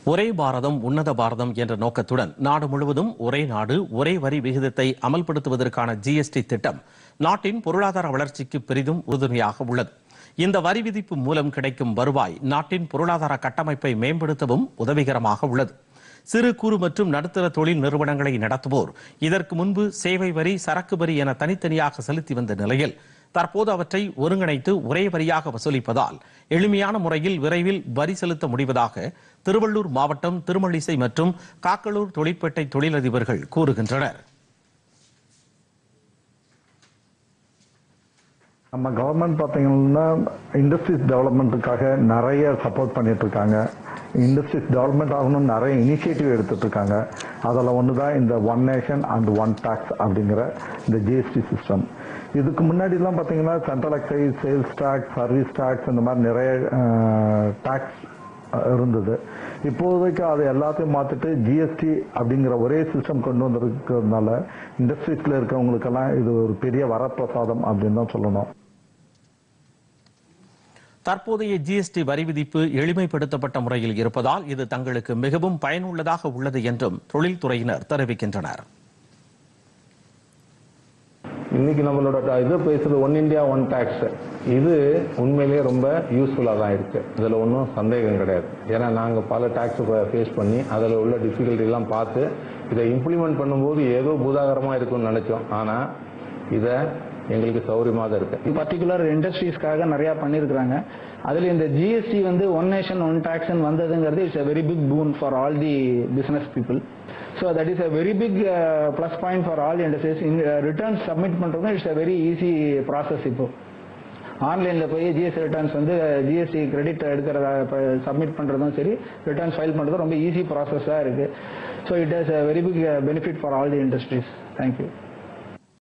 ஒரே பாரதம் உன்னத பாரதம் என்ற நோக்கத்துடன் நாடு முழுவதும் ஒரே நாடு ஒரே வரி விகிதத்தை அமல்படுத்துவதற்கான ஜிஎஸ்டி திட்டம் நாட்டின் பொருளாதார வளர்ச்சிக்கு பெரிதும் உறுதுணையாக உள்ளது இந்த வரி விதிப்பு மூலம் கிடைக்கும் வருவாய் நாட்டின் பொருளாதார கட்டமைப்பை மேம்படுத்தவும் உதவிகரமாக உள்ளது சிறு குறு மற்றும் நடுத்தர தொழில் நிறுவனங்களை நடத்துவோர் இதற்கு முன்பு சேவை வரி சரக்கு வரி என தனித்தனியாக செலுத்தி வந்த நிலையில் தற்போது அவற்றை ஒருங்கிணைத்து ஒரே வரியாக வசூலிப்பதால் எளிமையான முறையில் விரைவில் வரி செலுத்த முடிவதாக திருவள்ளூர் மாவட்டம் திருமழிசை மற்றும் காக்கலூர் தொழிற்பேட்டை தொழிலதிபர்கள் கூறுகின்றனர் நம்ம கவர்மெண்ட் பார்த்தீங்கன்னா இண்டஸ்ட்ரீஸ் டெவலப்மெண்ட்டுக்காக நிறைய சப்போர்ட் பண்ணிட்டு இருக்காங்க இண்டஸ்ட்ரீஸ் டெவலப்மெண்ட் ஆகணும்னு நிறைய இனிஷியேட்டிவ் எடுத்துட்டு இருக்காங்க அதில் ஒன்று தான் இந்த one nation and one tax அப்படிங்கிற இந்த ஜிஎஸ்டி சிஸ்டம் இதுக்கு முன்னாடிலாம் பார்த்தீங்கன்னா central excise sales tax service tax இந்த மாதிரி நிறைய டாக்ஸ் இருந்தது இப்போதைக்கு அது எல்லாத்தையும் மாத்திட்டு ஜிஎஸ்டி அப்படிங்கிற ஒரே சிஸ்டம் கொண்டு வந்திருக்கிறதுனால இண்டஸ்ட்ரீஸ்ல இருக்கிறவங்களுக்கெல்லாம் இது ஒரு பெரிய வரப்பிரசாதம் அப்படின்னு தான் சொல்லணும் தற்போதைய ஜிஎஸ்டி வரி விதிப்பு எளிமைப்படுத்தப்பட்ட முறையில் இருப்பதால் இது தங்களுக்கு மிகவும் பயனுள்ளதாக உள்ளது என்றும் தொழில்துறையினர் தெரிவிக்கின்றனர் இன்னைக்கு நம்மளோட ட- இது பேசுறது ஒன் இந்தியா ஒன் டாக்ஸ் இது உண்மையிலேயே ரொம்ப யூஸ்ஃபுல்லாக தான் இருக்கு இதில் ஒன்றும் சந்தேகம் கிடையாது ஏன்னா நாங்கள் பல டாக்ஸ் ஃபேஸ் பண்ணி அதில் உள்ள difficulty எல்லாம் பார்த்து இதை இம்ப்ளிமெண்ட் பண்ணும்போது ஏதோ பூதாகரமாக இருக்கும்னு நினைச்சோம் ஆனால் இதை எங்களுக்கு சௌரியமாக தான் இருக்கு பர்டிகுலர் இண்டஸ்ட்ரீஸ்க்காக நிறைய பண்ணியிருக்கிறாங்க அதுல இந்த ஜிஎஸ்டி வந்து ஒன் நேஷன் ஒன் டாக்ஸ் வந்ததுங்கிறது it's a very big boon for all the business people so that is a very big plus point for all industries returns submit பண்றதும் it's a very easy process இப்போ ஆன்லைன்ல போய் GST returns வந்து GST credit எடுக்கிறதா submit பண்றதும் சரி returns file பண்றதும் ரொம்ப ஈஸி ப்ராசஸாக இருக்கு so it has a very big benefit for all the industries thank you